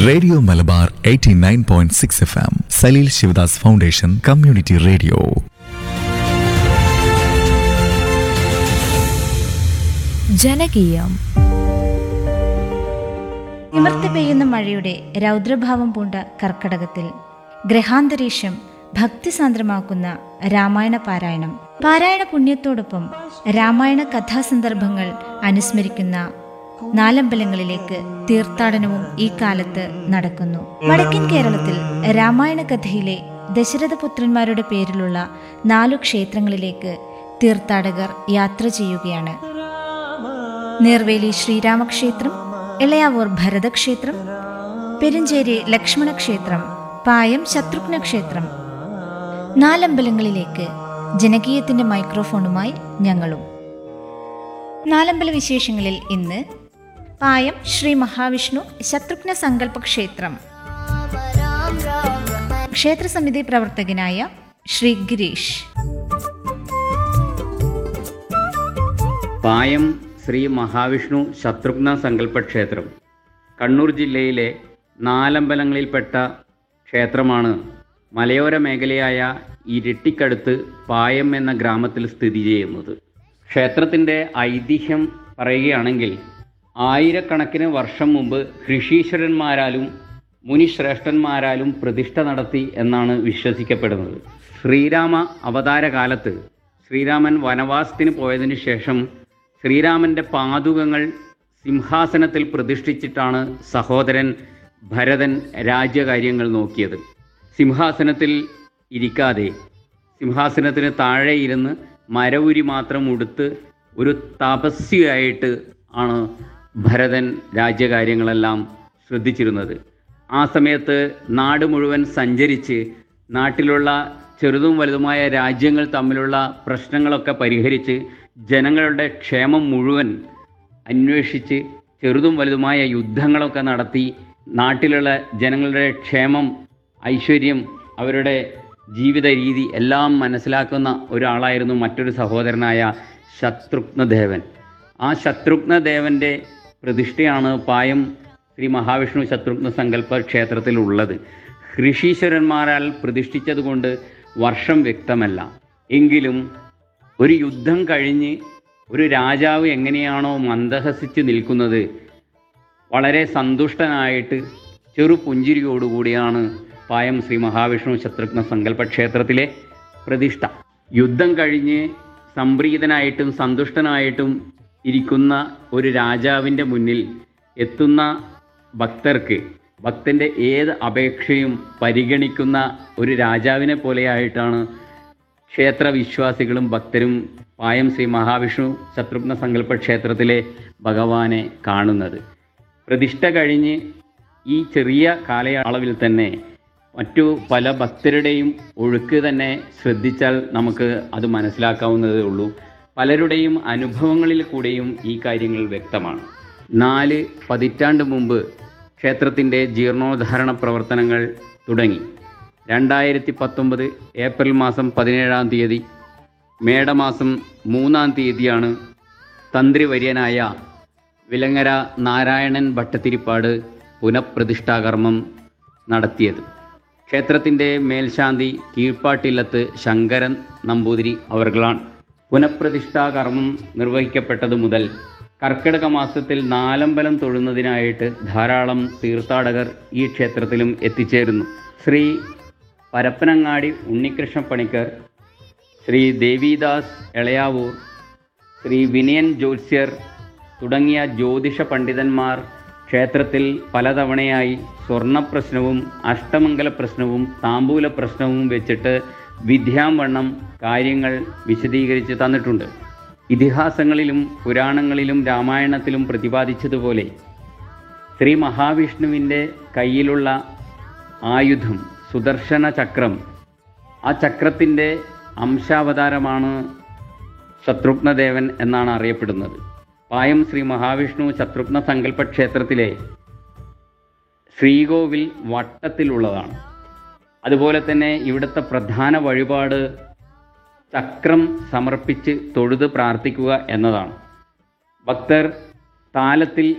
radio Malabar 89.6 F M Salil Shivadas foundation community radio ജനകീയം നിവർത്തി പെയ്യുന്ന മഴയുടെ രൗദ്രഭാവം പൂണ്ട കർക്കടകത്തിൽ ഗ്രഹാന്തരീക്ഷം ഭക്തിസാന്ദ്രമാക്കുന്ന രാമായണ പാരായണം പാരായണ പുണ്യത്തോടൊപ്പം രാമായണ കഥാസന്ദർഭങ്ങൾ അനുസ്മരിക്കുന്ന നാലമ്പലങ്ങളിലേക്ക് തീർത്ഥാടനവും ഈ കാലത്ത് നടക്കുന്നു വടക്കൻ കേരളത്തിൽ രാമായണ കഥയിലെ ദശരഥപുത്രന്മാരുടെ പേരിലുള്ള നാലു ക്ഷേത്രങ്ങളിലേക്ക് തീർത്ഥാടകർ യാത്ര ചെയ്യുകയാണ് നേർവേലി ശ്രീരാമക്ഷേത്രം ഇളയാവൂർ ഭരതക്ഷേത്രം പെരുഞ്ചേരി ലക്ഷ്മണക്ഷേത്രം പായം ശത്രുഘ്ന ക്ഷേത്രം നാലമ്പലങ്ങളിലേക്ക് ജനകീയത്തിന്റെ മൈക്രോഫോണുമായി ഞങ്ങളും നാലമ്പല വിശേഷങ്ങളിൽ ഇന്ന് പായം ശ്രീ മഹാവിഷ്ണു ശത്രുഘ്ന സങ്കല്പ ക്ഷേത്രം ക്ഷേത്രസമിതി പ്രവർത്തകനായ ശ്രീ ഗിരീഷ് പായം ശ്രീ മഹാവിഷ്ണു ശത്രുഘ്ന സങ്കല്പ ക്ഷേത്രം കണ്ണൂർ ജില്ലയിലെ നാലമ്പലങ്ങളിൽപ്പെട്ട ക്ഷേത്രമാണ് മലയോര മേഖലയായ ഇരിട്ടിക്കടുത്ത് പായം എന്ന ഗ്രാമത്തിൽ സ്ഥിതി ചെയ്യുന്നത് ക്ഷേത്രത്തിൻ്റെ ഐതിഹ്യം പറയുകയാണെങ്കിൽ ആയിരക്കണക്കിന് വർഷം മുമ്പ് ഋഷീശ്വരന്മാരാലും മുനിശ്രേഷ്ഠന്മാരാലും പ്രതിഷ്ഠ നടത്തി എന്നാണ് വിശ്വസിക്കപ്പെടുന്നത് ശ്രീരാമ അവതാര കാലത്ത് ശ്രീരാമൻ വനവാസത്തിന് പോയതിനു ശേഷം ശ്രീരാമൻ്റെ പാതുകങ്ങൾ സിംഹാസനത്തിൽ പ്രതിഷ്ഠിച്ചിട്ടാണ് സഹോദരൻ ഭരതൻ രാജ്യകാര്യങ്ങൾ നോക്കിയത് സിംഹാസനത്തിൽ ഇരിക്കാതെ സിംഹാസനത്തിന് താഴെ ഇരുന്ന് മരവുരി മാത്രം ഉടുത്ത് ഒരു തപസ്വിയായിട്ട് ആണ് ഭരതൻ രാജ്യകാര്യങ്ങളെല്ലാം ശ്രദ്ധിച്ചിരുന്നത് ആ സമയത്ത് നാട് മുഴുവൻ സഞ്ചരിച്ച് നാട്ടിലുള്ള ചെറുതും വലുതുമായ രാജ്യങ്ങൾ തമ്മിലുള്ള പ്രശ്നങ്ങളൊക്കെ പരിഹരിച്ച് ജനങ്ങളുടെ ക്ഷേമം മുഴുവൻ അന്വേഷിച്ച് ചെറുതും വലുതുമായ യുദ്ധങ്ങളൊക്കെ നടത്തി നാട്ടിലുള്ള ജനങ്ങളുടെ ക്ഷേമം ഐശ്വര്യം അവരുടെ ജീവിത രീതി എല്ലാം മനസ്സിലാക്കുന്ന ഒരാളായിരുന്നു മറ്റൊരു സഹോദരനായ ശത്രുഘ്നദേവൻ ആ ശത്രുഘ്നദേവൻ്റെ പ്രതിഷ്ഠയാണ് പായം ശ്രീ മഹാവിഷ്ണു ശത്രുഘ്ന സങ്കല്പ ക്ഷേത്രത്തിലുള്ളത് ഋഷീശ്വരന്മാരാൽ പ്രതിഷ്ഠിച്ചതുകൊണ്ട് വർഷം വ്യക്തമല്ല എങ്കിലും ഒരു യുദ്ധം കഴിഞ്ഞ് ഒരു രാജാവ് എങ്ങനെയാണോ മന്ദഹസിച്ച് നിൽക്കുന്നത് വളരെ സന്തുഷ്ടനായിട്ട് ചെറു പുഞ്ചിരിയോടുകൂടിയാണ് പായം ശ്രീ മഹാവിഷ്ണു ശത്രുഘ്ന സങ്കല്പ ക്ഷേത്രത്തിലെ പ്രതിഷ്ഠ യുദ്ധം കഴിഞ്ഞ് സംപ്രീതനായിട്ടും സന്തുഷ്ടനായിട്ടും ഇരിക്കുന്ന ഒരു രാജാവിൻ്റെ മുന്നിൽ എത്തുന്ന ഭക്തർക്ക് ഭക്തൻ്റെ ഏത് അപേക്ഷയും പരിഗണിക്കുന്ന ഒരു രാജാവിനെ പോലെയായിട്ടാണ് ക്ഷേത്രവിശ്വാസികളും ഭക്തരും പായം ശ്രീ മഹാവിഷ്ണു ശത്രുഘ്ന സങ്കല്പ ക്ഷേത്രത്തിലെ ഭഗവാനെ കാണുന്നത് പ്രതിഷ്ഠ കഴിഞ്ഞ് ഈ ചെറിയ കാലയളവിൽ തന്നെ മറ്റു പല ഭക്തരുടെയും ഒഴുക്ക് തന്നെ ശ്രദ്ധിച്ചാൽ നമുക്ക് അത് മനസ്സിലാക്കാവുന്നതേ ഉള്ളൂ പലരുടെയും അനുഭവങ്ങളിൽ കൂടെയും ഈ കാര്യങ്ങൾ വ്യക്തമാണ് നാല് പതിറ്റാണ്ട് മുമ്പ് ക്ഷേത്രത്തിൻ്റെ ജീർണോദ്ധാരണ പ്രവർത്തനങ്ങൾ തുടങ്ങി രണ്ടായിരത്തി പത്തൊമ്പത് ഏപ്രിൽ മാസം പതിനേഴാം തീയതി മേടമാസം മൂന്നാം തീയതിയാണ് തന്ത്രിവര്യനായ വിലങ്ങര നാരായണൻ ഭട്ടത്തിരിപ്പാട് പുനഃപ്രതിഷ്ഠാകർമ്മം നടത്തിയത് ക്ഷേത്രത്തിൻ്റെ മേൽശാന്തി കീഴ്പ്പാട്ടില്ലത്ത് ശങ്കരൻ നമ്പൂതിരി അവർകളാണ് പുനഃപ്രതിഷ്ഠാകർമ്മം നിർവഹിക്കപ്പെട്ടതു മുതൽ കർക്കിടക മാസത്തിൽ നാലമ്പലം തൊഴുന്നതിനായിട്ട് ധാരാളം തീർത്ഥാടകർ ഈ ക്ഷേത്രത്തിലും എത്തിച്ചേരുന്നു ശ്രീ പരപ്പനങ്ങാടി ഉണ്ണികൃഷ്ണ പണിക്കർ ശ്രീ ദേവിദാസ് എളയാവൂർ ശ്രീ വിനയൻ ജ്യോത്സ്യർ തുടങ്ങിയ ജ്യോതിഷ പണ്ഡിതന്മാർ ക്ഷേത്രത്തിൽ പലതവണയായി സ്വർണപ്രശ്നവും അഷ്ടമംഗല പ്രശ്നവും താമ്പൂല പ്രശ്നവും വെച്ചിട്ട് വിദ്യാംവണ്ണം കാര്യങ്ങൾ വിശദീകരിച്ച് തന്നിട്ടുണ്ട് ഇതിഹാസങ്ങളിലും പുരാണങ്ങളിലും രാമായണത്തിലും പ്രതിപാദിച്ചതുപോലെ ശ്രീ മഹാവിഷ്ണുവിൻ്റെ കയ്യിലുള്ള ആയുധം സുദർശന ചക്രം ആ ചക്രത്തിൻ്റെ അംശാവതാരമാണ് ശത്രുഘ്നദേവൻ എന്നാണ് അറിയപ്പെടുന്നത് പായം ശ്രീ മഹാവിഷ്ണു ശത്രുഘ്ന സങ്കല്പ ക്ഷേത്രത്തിലെ ശ്രീകോവിൽ വട്ടത്തിലുള്ളതാണ് അതുപോലെ തന്നെ ഇവിടുത്തെ പ്രധാന വഴിപാട് ചക്രം സമർപ്പിച്ച് തൊഴുത് പ്രാർത്ഥിക്കുക എന്നതാണ് ഭക്തർ താലത്തിൽ